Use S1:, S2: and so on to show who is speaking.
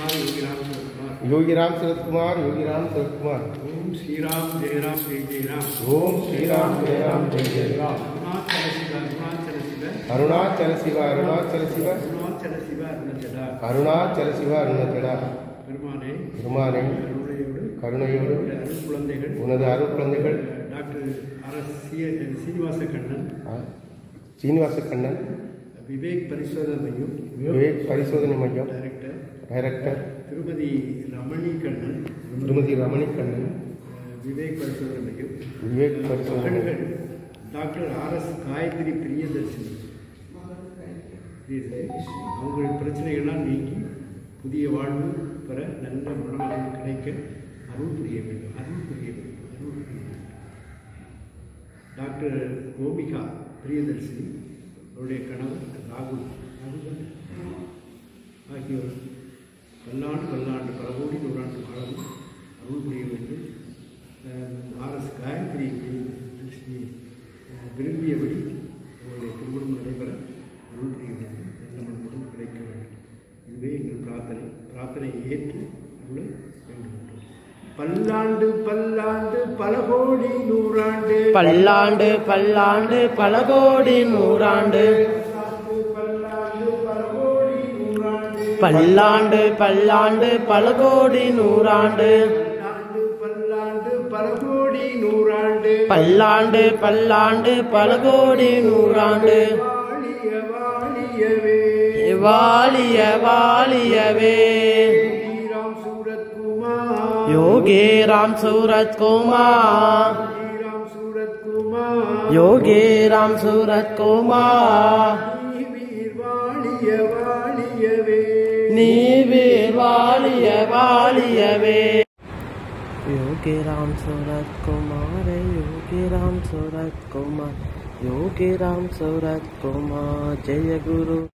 S1: योगी राम सूरत कुमार योगी राम सूरत कुमार
S2: ओम श्री राम जय राम जय जय राम
S1: ओम श्री राम जय राम जय जय राम
S2: அருணாச்சல சிவ அருணாச்சல சிவ
S1: अरुणाचल शिव अरुणाचल शिव
S2: அருணாச்சல சிவ அருணாச்சலா
S1: अरुणाचल शिव अरुणाचल
S2: பெருமானே
S1: பெருமானே
S2: கருணையோடு
S1: கருணையோடு
S2: உடைய அருள் குழந்தைகள்
S1: உனது அருள் குழந்தைகள்
S2: doctor R S Srinivasa Kannan
S1: ஆ, சீனிவாச கண்ணன்
S2: விவேக் பரிசோதனை மையம்
S1: விவேக் பரிசோதனை மையம்
S2: டைரக்டர்
S1: டைரக்டர்
S2: திருமதி ரமணி கண்ணன்
S1: திருமதி ரமணி கண்ணன்
S2: அஹ், விவேக் பரிசோதனை மையம்
S1: விவேக் பரிசோதனை
S2: மகன்கள் doctor R S Gayathri Priyadharshini இது அவங்களுடைய பிரச்சனைகள்லாம் நீங்கி புதிய வாழ்வு பெற நல்ல மனமகன் கிடைக்க அருள் புரிய வேண்டும் அருள் புரிய வேண்டும் அருள் புரிய வேண்டும் டாக்டர் கோபிகா பிரியதர்ஷினி அவருடைய கணவர் ராகுல் ராகுல் தானே? ஆகியோர் பல்லாண்டு பல்லாண்டு பல கோடி நூறாண்டு காலம் அருள் புரிய வேண்டும் ஆர்எஸ் காயத்ரி கிருஷ்ணி விரும்பியபடி அவருடைய திருமணம் நடைபெற அருள் புரிய வேண்டும் நல்ல மனமுடன் கிடைக்க வேண்டும் இதுவே எங்கள் பிரார்த்தனை பிரார்த்தனையை ஏற்று அருளை வேண்டுகின்றோம் பல்லாண்டு பல்லாண்டு பல கோடி நூறாண்டு
S3: பல்லாண்டு பல்லாண்டு பல கோடி நூறாண்டு
S2: பல்லாண்டு பல்லாண்டு பல கோடி நூறாண்டு
S3: பல்லாண்டு பல்லாண்டு பல கோடி நூறாண்டு
S2: பல்லாண்டு பல்லாண்டு பல கோடி நூறாண்டு
S3: பல்லாண்டு பல்லாண்டு பல கோடி நூறாண்டு
S2: வாழிய வாழியவே
S3: வாழிய வாழியவே
S2: ஸ்ரீராம் சூரத்குமார்
S3: யோகே ராம் சூரத் குமார்
S2: ஸ்ரீராம் சூரத்குமார்
S3: யோகே ராம் சூரத் குமார்
S2: வீர் வாழிய வாழியவே
S3: நீ வீர் வாழிய வாழியவே योगी राम सूरत कुमार योगी राम सूरत कुमार योगी राम सूरत कुमार जय गुरु